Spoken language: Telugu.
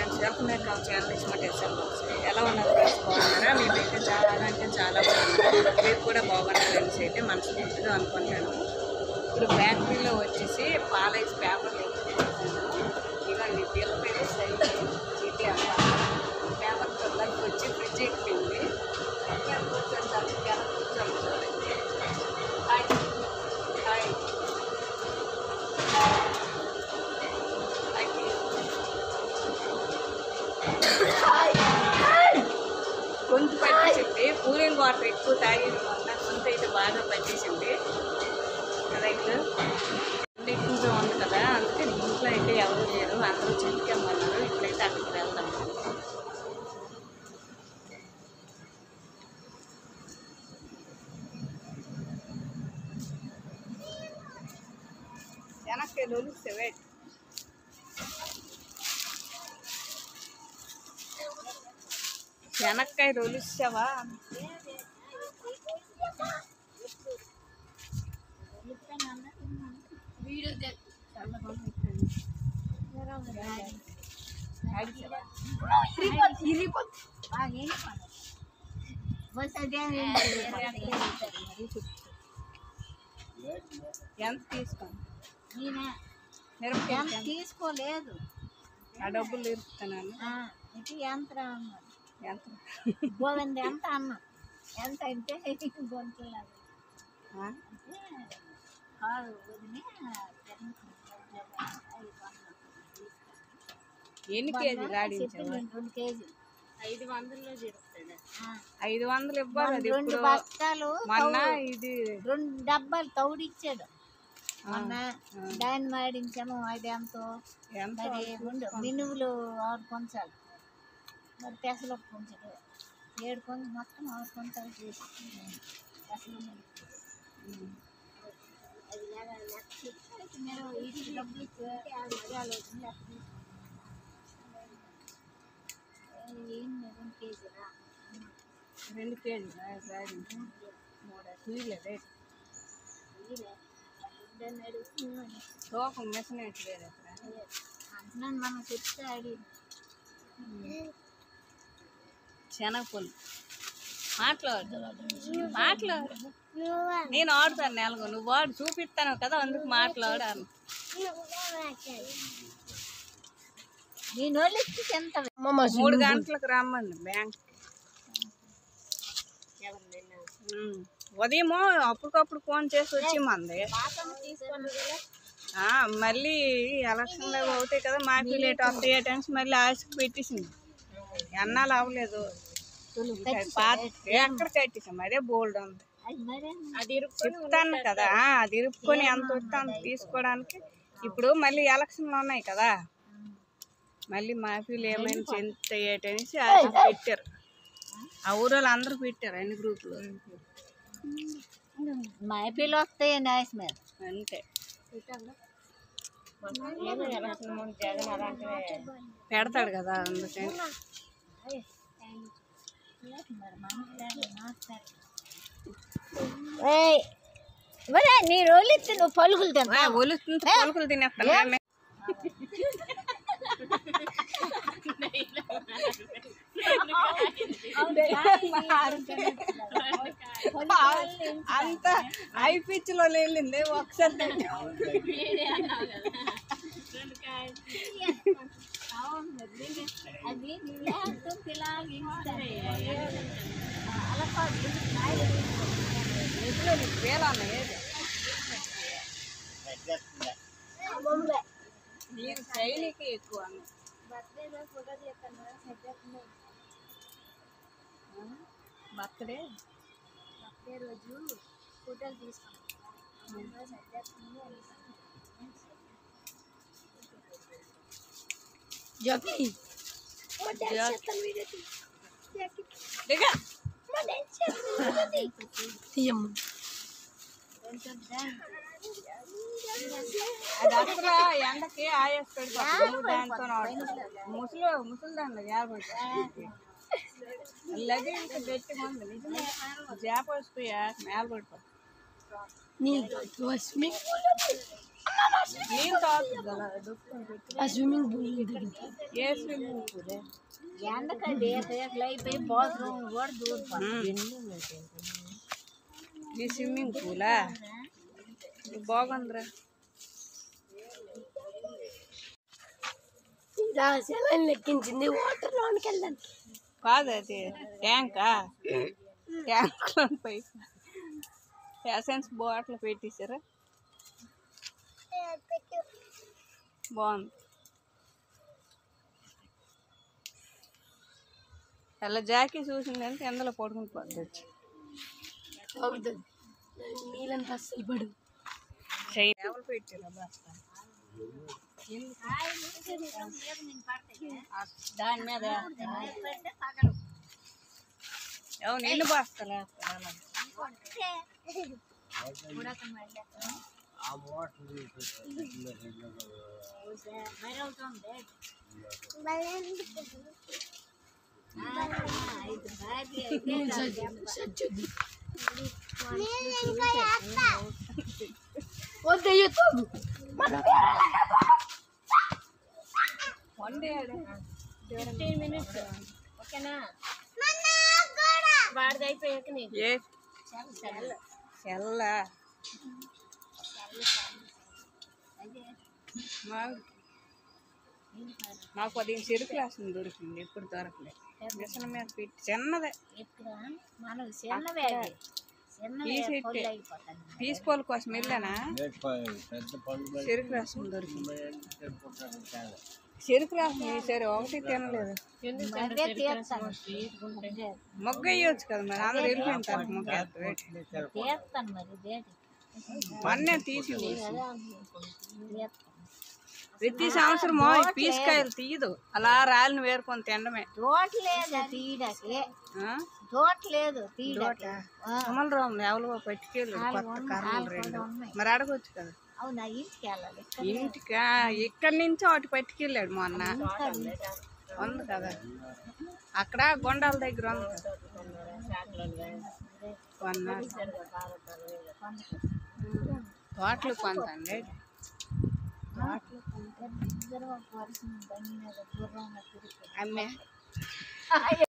Friends welcome back our channel iSmart SL ఎలా ఉన్నారు ఫ్రెండ్స్ బాగున్నారా మేమైతే చాలా అంటే చాలా బాగున్నాం మీరు కూడా బాగున్నారు ఫ్రెండ్స్ అయితే మనస్ఫూర్తిగా అనుకుంటాను ఇప్పుడు ఫ్యాక్టరీలో వచ్చేసి పాలైస్ పేపర్లు ఇవ్వండి తీలపేరు సైజ్ చీటీ అన్నమాట పేపర్ తొందరకి వచ్చి ఫ్రిడ్జ్ ఎక్కింది ఎక్కడ కూర్చొని చాలా ఎలా కూర్చొని చూడండి హాయ్ హాయ్ గొంతు పట్టేసింది కూలింగ్ వాటర్ ఎక్కువ తాగేది వల్ల గొంతు అయితే బాగా పట్టేసింది రైట్ ఎక్కువగా ఉంది కదా అందుకే ఇంట్లో అయితే ఎవరు లేరు అందరూ చెట్టుకెమ్మన్నారు ఇప్పుడైతే అక్కడికి వెళ్దాము వెనక్కి లొలిస్తే వెయిట్ శనక్కాయ రొలిస్తావా ఎంత తీసుకోండి మిరపకాయ ఎంత? తీసుకోలేదు ఆ డబ్బులు ఇరుకుతున్నాను ఆ, ఇది ఎంత అన్నాడు ఎంత గోవింద ఎంత అన్నా ఎంత అంటే గొంతులాగా ఆ? అంటే కాదు వదిలి ఎన్ని కేజీలు ఆడించావు రెండు కేజీలు ఐదు వందల్లో జరుగుతుంది ఆ, ఐదు వందలు ఇవ్వాలి అది రెండు ఇప్పుడు బస్తాలు మొన్న తౌడు- ఇది రెండు డబ్బాలు తౌడిచ్చాడు ఆ, మొన్న దాన్ని మాడించాము అది ఎంతో ఎంత మరి ఉండు మినువులు ఆరు కొంచాలు మరి పెసలు ఒక కొంచెం ఏడు కొంచెం మొత్తం ఆరు కొంచాలు చేసి పెసలు అది లాగా లెక్క ఇచ్చి మీరు ఇది డబ్బులు ఇచ్చి ఆ విషయాలు వచ్చి లెక్క తీసి. ఏ, ఏం రెండు కేజీలా రెండు కేజీలు ఆడించు మూడు తీయలే రేట్ ఇదిలే. దాన్ని అడుగుతున్నాను తోకం మిషన్ లేదు అక్కడ అంటున్నాను మనం చెప్తే అడిగి శనగపల్లి మాట్లాడు మాట్లాడు నేను ఆడుతాను నెలకు నువ్వు వాడు చూపిస్తాను కదా అందుకు మాట్లాడాను నేను వాళ్ళు ఇచ్చి ఎంత మూడు గంటలకు రమ్మండి బ్యాంక్ ఉదయము అప్పటికప్పుడు ఫోన్ చేసి వచ్చిమంది ఆ, మళ్ళీ ఎలక్షన్లో అవుతాయి కదా మాకు లేట్ వస్తాయి టెన్స్ మళ్ళీ ఆశకు పెట్టేసింది ఎన్నాళ్ళు అవ్వలేదు ఇంకా పాత ఎక్కడ కట్టేసాం అదే బోల్డ్ ఉంది అది మరే అది చెప్తాను కదా ఆ, అది ఇరుక్కొని ఎంత వస్తే అంత తీసుకోవడానికి ఇప్పుడు మళ్ళీ ఎలక్షన్లు ఉన్నాయి కదా మళ్ళీ మాఫీలు ఏమైనా చెందుతాయేటనేసి ఆశ పెట్టారు ఆ ఊరోళ్ళు అందరూ పెట్టారు అన్ని గ్రూపులు మా పిల్లలు వస్తాయి నాయస్ మీద అంతే పెడతాడు కదా అందుకని ఒరే నీ రోజులు ఇస్తే నువ్వు పలుకులు తింటా ఒలుస్తుంది పలుకులు తినేస్తాను అంత ఐ పిచ్చిలో వెళ్ళింది ఒకసారి తింటాం. అది నువ్వు పిల్లలు అలా ఎదులో నీకు వేలు అన్న ఏది నీకు శైలికి ఎక్కువ అన్న బర్త్డే ఫోటో చేస్తాను బర్త్డే బర్త్డే రోజు ఫోటోలు తీసుకున్నాను జోకి దిగా తీయమ్మ అది అసలు ఎండకి ఆయాస్ పెడిపోతుంది దాంతో ముసలు ముసలి దాంట్లో జాబ్ అలాగే ఇంకా గట్టిగా ఉంది నిజమే జాబ్ వస్తాయా మేల పడిపోతుంది నీళ్ళు తాగుతుంది కదా ఆ స్విమ్మింగ్ పూల్ ఏ స్విమ్మింగ్ పూల్ ఎండకది రేకులు అయిపోయి బాత్రూమ్ కూడా దూరిపోతుంది ఈ స్విమ్మింగ్ పూలా బాగుందిరా సెలైన్ లెక్కించింది వాటర్ లోనికి వెళ్ళాను కాదు అది ట్యాంకా ట్యాంక్లో పైపు ఎసెన్స్ బాటిల్ పెట్టేశారా బాగుంది అలా జాకీ చూసిందంటే ఎందులో పడుకుని పోద్ది వచ్చి అవుతుంది నీళ్ళంతా అస్సలు పడు చెయ్యి ఎవరు పెట్టారా బస్తా దాని మీద ఎవరు ఎన్ని బస్తాలు వేస్తారు అలా సచ్చుద్ది వద్దయ్యో తాగు వన్ డే ఫిఫ్టీన్ మినిట్స్ ఓకేనా వాడిది అయిపోయాక నీకు ఏ సెల్ సెల్ల మాకు మాకు పదిహేను చెరుకు రాసింది దొరికింది ఇప్పుడు దొరకలేదు మిషన్ మీద పెట్టి చిన్నదే ఇక్కడ మనకు చిన్నవే అది చిన్నవే ఈ చెట్టే. పొల్లు అయిపోతాయి తీసుకోవాలి కోసం వెళ్ళానా చెరుకు రసం దొరికింది చెరుకు రసం వేసారు ఒకటి తినలేదు అదే తీస్తాను మొగ్గ వేయొచ్చు కదా మరి అందరు వెళ్ళిపోయిన తర్వాత మొగ్గ వేస్తారు. తీస్తాను మరి దేటి మొన్నే తీసి ఊసి. తీస్తాను ప్రతి సంవత్సరం ఈ పీసకాయలు తీయదు అలా రాలిని వేరుకొని తినడమే తోటలేదు తీయడానికి ఆ? తోటలేదు తీయడానికి ఆ, కమలరావు ఎవరో పట్టుకెళ్ళి కొత్త కర్రలు రెండు మరి అడగొచ్చు కదా అవునా ఇంటికి వెళ్ళాలి ఇక్కడ ఇంటికి ఆ, ఇక్కడి నుంచి అటు పట్టుకెళ్ళాడు మొన్న ఉంది కదా అక్కడ గొండాల దగ్గర ఉంది కదా. కొన్నాడు తోటలు కొంత అండి ఇద్దరు ఒక వరుస బండి మీద గుర్రం తిరుగుతారు అమ్మే